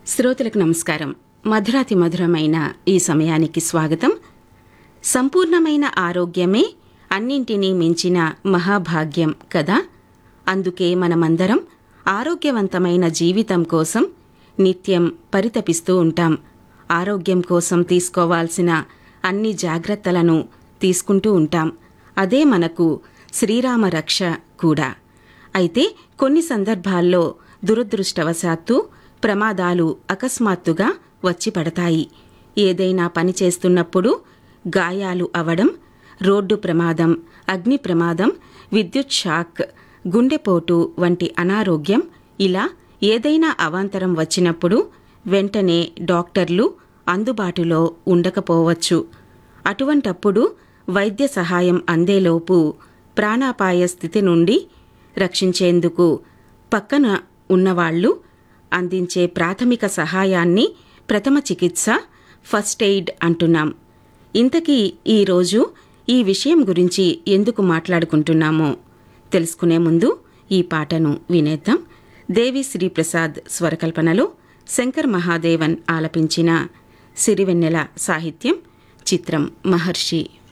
శ్రోతలకు నమస్కారం మధురాతి మధురమైన ఈ సమయానికి స్వాగతం సంపూర్ణమైన ఆరోగ్యమే అన్నింటినీ మించిన మహాభాగ్యం కదా అందుకే మనమందరం ఆరోగ్యవంతమైన జీవితం కోసం నిత్యం పరితపిస్తూ ఉంటాం ఆరోగ్యం కోసం తీసుకోవాల్సిన అన్ని జాగ్రత్తలను తీసుకుంటూ ఉంటాం అదే మనకు శ్రీరామ రక్ష కూడా అయితే కొన్ని సందర్భాల్లో దురదృష్టవశాత్తు ప్రమాదాలు అకస్మాత్తుగా వచ్చి పడతాయి ఏదైనా పని చేస్తున్నప్పుడు గాయాలు అవడం రోడ్డు ప్రమాదం అగ్ని ప్రమాదం విద్యుత్ షాక్ గుండెపోటు వంటి అనారోగ్యం ఇలా ఏదైనా అవాంతరం వచ్చినప్పుడు వెంటనే డాక్టర్లు అందుబాటులో ఉండకపోవచ్చు అటువంటప్పుడు వైద్య సహాయం అందేలోపు ప్రాణాపాయ స్థితి నుండి రక్షించేందుకు పక్కన ఉన్నవాళ్లు అందించే ప్రాథమిక సహాయాన్ని ప్రథమ చికిత్స ఫస్ట్ ఎయిడ్ అంటున్నాం ఇంతకీ ఈరోజు ఈ విషయం గురించి ఎందుకు మాట్లాడుకుంటున్నామో తెలుసుకునే ముందు ఈ పాటను వినేద్దాం దేవి శ్రీప్రసాద్ స్వరకల్పనలో శంకర్ మహాదేవన్ ఆలపించిన సిరివెన్నెల సాహిత్యం చిత్రం మహర్షి